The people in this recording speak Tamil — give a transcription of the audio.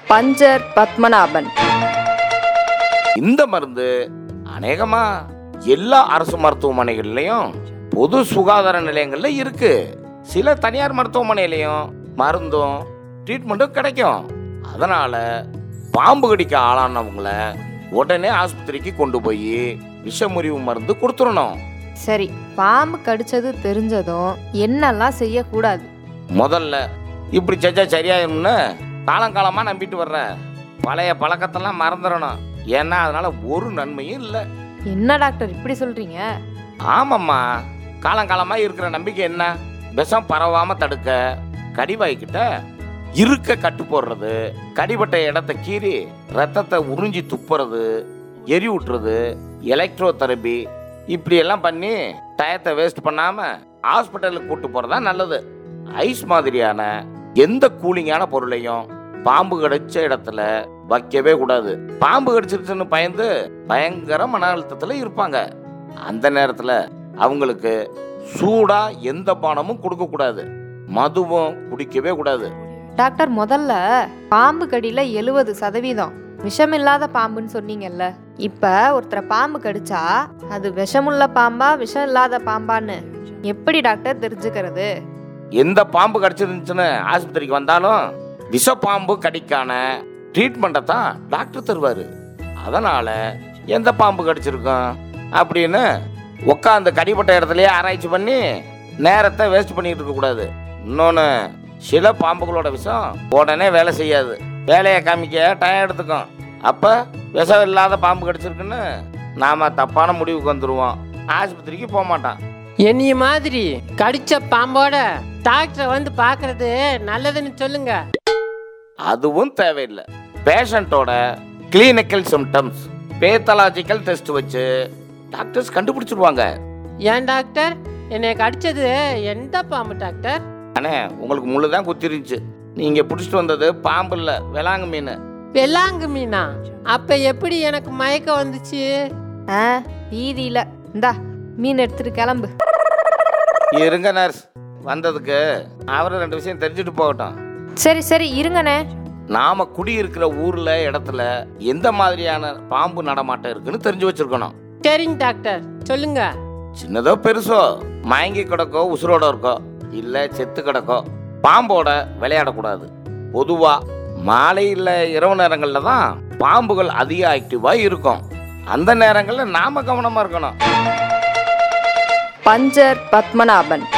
பஞ்சர் பத்மநாபன் இந்த மருந்து அநேகமா எல்லா அரசு மருத்துவமனைகள்லயும் பொது சுகாதார நிலையங்கள்ல இருக்கு சில தனியார் மருத்துவமனையிலையும் மருந்தும் ட்ரீட்மெண்ட்டும் கிடைக்கும் அதனால பாம்பு கடிக்க ஆளானவங்கள உடனே ஆஸ்பத்திரிக்கு கொண்டு போய் விஷமுறிவு மருந்து கொடுத்துடணும் சரி பாம்பு கடிச்சது தெரிஞ்சதும் என்னெல்லாம் செய்யக்கூடாது முதல்ல இப்படி செஞ்சா சரியாயிரும்னு காலங்காலமா நம்பிட்டு வர்ற பழைய பழக்கத்தெல்லாம் மறந்துடணும் ஏன்னா அதனால ஒரு நன்மையும் இல்லை என்ன டாக்டர் இப்படி சொல்றீங்க ஆமாம்மா காலங்காலமா இருக்கிற நம்பிக்கை என்ன விஷம் பரவாம தடுக்க கடிவாய்க்கிட்ட இருக்க கட்டு போடுறது கடிபட்ட இடத்த கீறி ரத்தத்தை உறிஞ்சி துப்புறது எரி விட்டுறது எலக்ட்ரோ தெரப்பி இப்படி எல்லாம் பண்ணி டயத்தை வேஸ்ட் பண்ணாம ஹாஸ்பிட்டலுக்கு கூட்டு போறதா நல்லது ஐஸ் மாதிரியான எந்த கூலிங்கான பொருளையும் பாம்பு கடிச்ச இடத்துல வைக்கவே கூடாது பாம்பு கடிச்சிருச்சுன்னு பயந்து பயங்கர மன அழுத்தத்துல இருப்பாங்க அந்த நேரத்துல அவங்களுக்கு சூடா எந்த பானமும் கொடுக்க கூடாது மதுவும் குடிக்கவே கூடாது டாக்டர் முதல்ல பாம்பு கடியில எழுவது சதவீதம் விஷமில்லாத பாம்புன்னு சொன்னீங்கல்ல இப்ப ஒருத்தரை பாம்பு கடிச்சா அது விஷமுள்ள பாம்பா விஷம் இல்லாத பாம்பான்னு எப்படி டாக்டர் தெரிஞ்சுக்கிறது எந்த பாம்பு கடிச்சிருந்துச்சுன்னு ஆஸ்பத்திரிக்கு வந்தாலும் விஷ பாம்பு கடிக்கான ட்ரீட்மெண்ட்டை தான் டாக்டர் தருவாரு அதனால எந்த பாம்பு கடிச்சிருக்கும் அப்படின்னு உட்காந்து கடிப்பட்ட இடத்துலயே ஆராய்ச்சி பண்ணி நேரத்தை வேஸ்ட் பண்ணிட்டு இருக்க கூடாது இன்னொன்று சில பாம்புகளோட விஷம் உடனே வேலை செய்யாது வேலையை காமிக்க டைம் எடுத்துக்கும் அப்போ விஷம் இல்லாத பாம்பு கடிச்சிருக்குன்னு நாம தப்பான முடிவுக்கு வந்துடுவோம் ஆஸ்பத்திரிக்கு போக மாட்டான் என்னைய மாதிரி கடிச்ச பாம்போட டாக்டரை வந்து பார்க்கறது நல்லதுன்னு சொல்லுங்க அதுவும் தேவையில்லை பேஷண்ட்டோட கிளினிக்கல் சிம்டம்ஸ் பேத்தலாஜிக்கல் டெஸ்ட் வச்சு டாக்டர்ஸ் கண்டுபிடிச்சிருவாங்க ஏன் டாக்டர் என்னை கடிச்சது எந்த பாம்பு டாக்டர் அண்ணே உங்களுக்கு முள்ளு தான் குத்திருந்துச்சு நீங்க பிடிச்சிட்டு வந்தது பாம்பு இல்ல விலாங்கு மீன் வெள்ளாங்கு மீனா அப்ப எப்படி எனக்கு மயக்கம் வந்துச்சு ஆ வீதியில இந்தா மீன் எடுத்துட்டு கிளம்பு இருங்க நர்ஸ் வந்ததுக்கு அவரு ரெண்டு விஷயம் தெரிஞ்சுட்டு போகட்டும் சரி சரி இருங்கண்ணே நாம குடியிருக்கிற ஊர்ல இடத்துல எந்த மாதிரியான பாம்பு நடமாட்டம் இருக்குன்னு தெரிஞ்சு வச்சிருக்கணும் சரிங்க டாக்டர் சொல்லுங்க சின்னதோ பெருசோ மயங்கி கிடக்கோ உசுரோட இருக்கோ இல்ல செத்து கிடக்கோ பாம்போட விளையாடக்கூடாது பொதுவா மாலை இல்ல இரவு நேரங்கள்ல தான் பாம்புகள் அதிக ஆக்டிவா இருக்கும் அந்த நேரங்கள்ல நாம கவனமா இருக்கணும் பஞ்சர் பத்மநாபன்